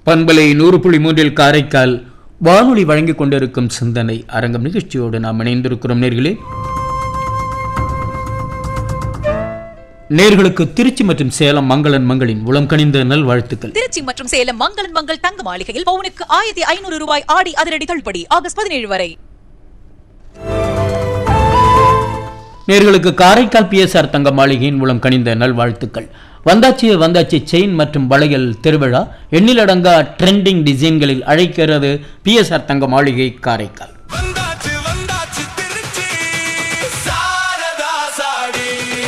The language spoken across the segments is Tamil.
பண்பலை நூறு புள்ளி மூன்றில் காரைக்கால் வானொலி வழங்கிக் கொண்டிருக்கும் சிந்தனை அரங்கம் நிகழ்ச்சியோடு நாம் இணைந்திருக்கிறோம் நேர்களே நேர்களுக்கு திருச்சி மற்றும் சேலம் மங்களன் மங்களின் உளம் கனிந்த நல்வாழ்த்துக்கள் திருச்சி மற்றும் சேலம் மங்களன் மங்கள் தங்க மாளிகையில் பவுனுக்கு ஆயிரத்தி ஐநூறு ரூபாய் ஆடி அதிரடி தள்ளுபடி ஆகஸ்ட் பதினேழு வரை நேர்களுக்கு காரைக்கால் பிஎஸ்ஆர் தங்க மாளிகையின் மூலம் கனிந்த நல்வாழ்த்துக்கள் வந்தாச்சி வந்தாச்சி செயின் மற்றும் வளையல் திருவிழா எண்ணிலடங்கா ட்ரெண்டிங் டிசைன்களில் அழைக்கிறது பிஎஸ்ஆர் தங்க மாளிகை காரைக்கால் வந்தாச்சு வந்தாச்சு திருச்சி சாரதா சாடி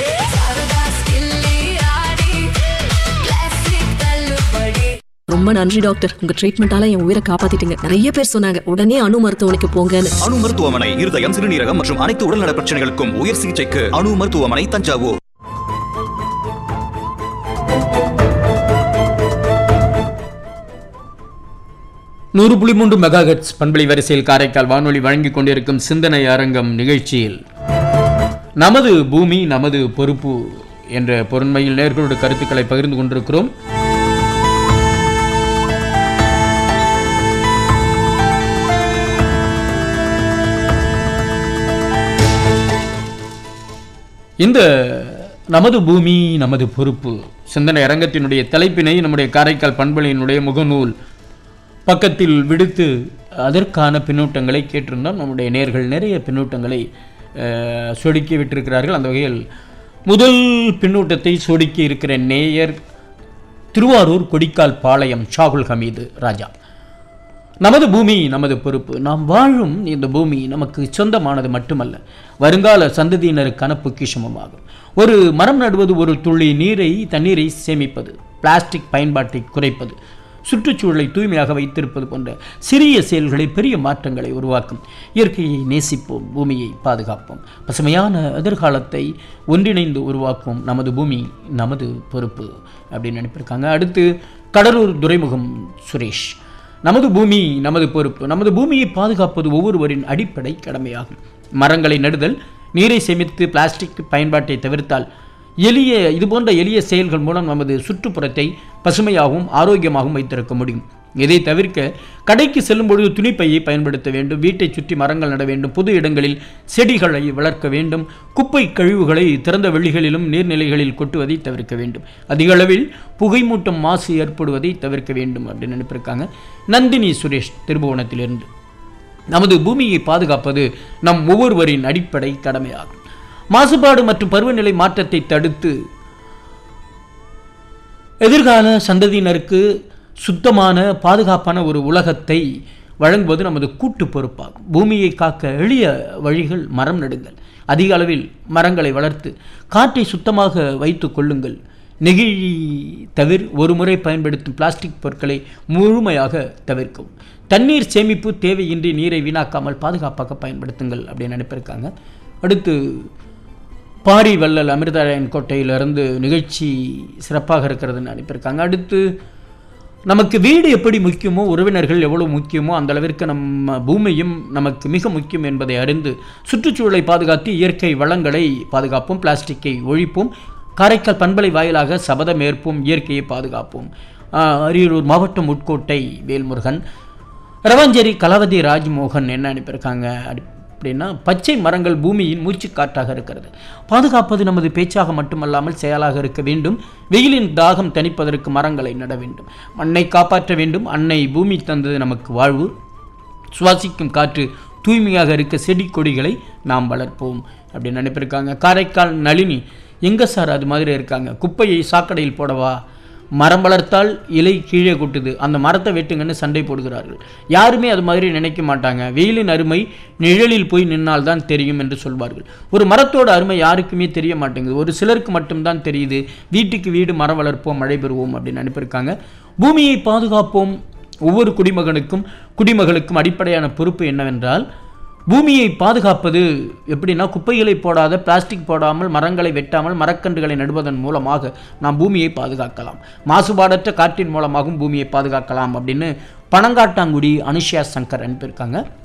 ரொம்ப நன்றி டாக்டர் உங்க ட்ரீட்மெண்டால என் உயிரை காப்பாத்திட்டீங்க நிறைய பேர் சொன்னாங்க உடனே அணு மருத்துவமனைக்கு போங்கன்னு அணு மருத்துவமனை இருதயம் சிறுநீரகம் மற்றும் அனைத்து உடல்நல பிரச்சனைகளுக்கும் உயர் சிகிச்சைக்கு அணு மருத்துவமனை தஞ்சாவூர் நூறு புள்ளி மூன்று மெகாஹெட்ஸ் பண்பலை வரிசையில் காரைக்கால் வானொலி வழங்கிக் கொண்டிருக்கும் சிந்தனை அரங்கம் நிகழ்ச்சியில் நமது பூமி நமது பொறுப்பு என்ற பொருண்மையில் நேர்களோட கருத்துக்களை பகிர்ந்து கொண்டிருக்கிறோம் இந்த நமது பூமி நமது பொறுப்பு சிந்தனை அரங்கத்தினுடைய தலைப்பினை நம்முடைய காரைக்கால் பண்பலையினுடைய முகநூல் பக்கத்தில் விடுத்து அதற்கான பின்னூட்டங்களை கேட்டிருந்தோம் நம்முடைய நேர்கள் நிறைய பின்னூட்டங்களை அஹ், சொடுக்கி விட்டிருக்கிறார்கள் அந்த வகையில் முதல் பின்னூட்டத்தை சொடுக்கி இருக்கிற நேயர் திருவாரூர் கொடிக்கால் பாளையம் ஷாகுல் ஹமீது ராஜா நமது பூமி நமது பொறுப்பு நாம் வாழும் இந்த பூமி நமக்கு சொந்தமானது மட்டுமல்ல வருங்கால சந்ததியினருக்கான பொக்கிஷமும் ஆகும் ஒரு மரம் நடுவது ஒரு துளி நீரை தண்ணீரை சேமிப்பது பிளாஸ்டிக் பயன்பாட்டை குறைப்பது சுற்றுச்சூழலை தூய்மையாக வைத்திருப்பது போன்ற சிறிய செயல்களை பெரிய மாற்றங்களை உருவாக்கும் இயற்கையை நேசிப்போம் பூமியை பாதுகாப்போம் பசுமையான எதிர்காலத்தை ஒன்றிணைந்து உருவாக்கும் நமது பூமி நமது பொறுப்பு அப்படின்னு நினைப்பிருக்காங்க அடுத்து கடலூர் துறைமுகம் சுரேஷ் நமது பூமி நமது பொறுப்பு நமது பூமியை பாதுகாப்பது ஒவ்வொருவரின் அடிப்படை கடமையாகும் மரங்களை நடுதல் நீரை சேமித்து பிளாஸ்டிக் பயன்பாட்டை தவிர்த்தால் எளிய இது போன்ற எளிய செயல்கள் மூலம் நமது சுற்றுப்புறத்தை பசுமையாகவும் ஆரோக்கியமாகவும் வைத்திருக்க முடியும் இதை தவிர்க்க கடைக்கு செல்லும் பொழுது துணிப்பையை பயன்படுத்த வேண்டும் வீட்டை சுற்றி மரங்கள் நட வேண்டும் பொது இடங்களில் செடிகளை வளர்க்க வேண்டும் குப்பை கழிவுகளை திறந்த வெளிகளிலும் நீர்நிலைகளில் கொட்டுவதை தவிர்க்க வேண்டும் அதிக அளவில் புகைமூட்டம் மாசு ஏற்படுவதை தவிர்க்க வேண்டும் அப்படின்னு நினைப்பிருக்காங்க நந்தினி சுரேஷ் திருபுவனத்திலிருந்து நமது பூமியை பாதுகாப்பது நம் ஒவ்வொருவரின் அடிப்படை கடமையாகும் மாசுபாடு மற்றும் பருவநிலை மாற்றத்தை தடுத்து எதிர்கால சந்ததியினருக்கு சுத்தமான பாதுகாப்பான ஒரு உலகத்தை வழங்குவது நமது கூட்டு பொறுப்பாகும் பூமியை காக்க எளிய வழிகள் மரம் நடுங்கள் அதிக அளவில் மரங்களை வளர்த்து காற்றை சுத்தமாக வைத்து கொள்ளுங்கள் நெகிழி தவிர ஒரு முறை பயன்படுத்தும் பிளாஸ்டிக் பொருட்களை முழுமையாக தவிர்க்கவும் தண்ணீர் சேமிப்பு தேவையின்றி நீரை வீணாக்காமல் பாதுகாப்பாக பயன்படுத்துங்கள் அப்படின்னு நினைப்பிருக்காங்க அடுத்து பாரி வள்ளல் அமிர்தராயன் கோட்டையிலிருந்து நிகழ்ச்சி சிறப்பாக இருக்கிறதுன்னு அனுப்பியிருக்காங்க அடுத்து நமக்கு வீடு எப்படி முக்கியமோ உறவினர்கள் எவ்வளவு முக்கியமோ அந்த அளவிற்கு நம்ம பூமியும் நமக்கு மிக முக்கியம் என்பதை அறிந்து சுற்றுச்சூழலை பாதுகாத்து இயற்கை வளங்களை பாதுகாப்போம் பிளாஸ்டிக்கை ஒழிப்போம் காரைக்கால் பண்பலை வாயிலாக சபதம் ஏற்போம் இயற்கையை பாதுகாப்போம் ஆஹ், அரியலூர் மாவட்டம் உட்கோட்டை வேல்முருகன் ரவஞ்சேரி கலாவதி ராஜ்மோகன் என்ன அனுப்பியிருக்காங்க அடி- அப்படின்னா பச்சை மரங்கள் பூமியின் மூச்சுக்காற்றாக இருக்கிறது பாதுகாப்பது நமது பேச்சாக மட்டுமல்லாமல் செயலாக இருக்க வேண்டும் வெயிலின் தாகம் தணிப்பதற்கு மரங்களை நட வேண்டும் மண்ணை காப்பாற்ற வேண்டும் அன்னை பூமி தந்தது நமக்கு வாழ்வு சுவாசிக்கும் காற்று தூய்மையாக இருக்க செடி கொடிகளை நாம் வளர்ப்போம் அப்படின்னு நினைப்பிருக்காங்க காரைக்கால் நளினி எங்க சார் அது மாதிரி இருக்காங்க குப்பையை சாக்கடையில் போடவா மரம் வளர்த்தால் இலை கீழே கொட்டுது அந்த மரத்தை வெட்டுங்கன்னு சண்டை போடுகிறார்கள் யாருமே அது மாதிரி நினைக்க மாட்டாங்க வெயிலின் அருமை நிழலில் போய் நின்னால் தான் தெரியும் என்று சொல்வார்கள் ஒரு மரத்தோட அருமை யாருக்குமே தெரிய மாட்டேங்குது ஒரு சிலருக்கு மட்டும்தான் தெரியுது வீட்டுக்கு வீடு மரம் வளர்ப்போம் மழை பெறுவோம் அப்படின்னு அனுப்பியிருக்காங்க பூமியை பாதுகாப்போம் ஒவ்வொரு குடிமகனுக்கும் குடிமகளுக்கும் அடிப்படையான பொறுப்பு என்னவென்றால் பூமியை பாதுகாப்பது எப்படின்னா குப்பைகளை போடாத பிளாஸ்டிக் போடாமல் மரங்களை வெட்டாமல் மரக்கன்றுகளை நடுவதன் மூலமாக நாம் பூமியை பாதுகாக்கலாம் மாசுபாடற்ற காற்றின் மூலமாகவும் பூமியை பாதுகாக்கலாம் அப்படின்னு பனங்காட்டாங்குடி அனுஷியா சங்கர் அனுப்பியிருக்காங்க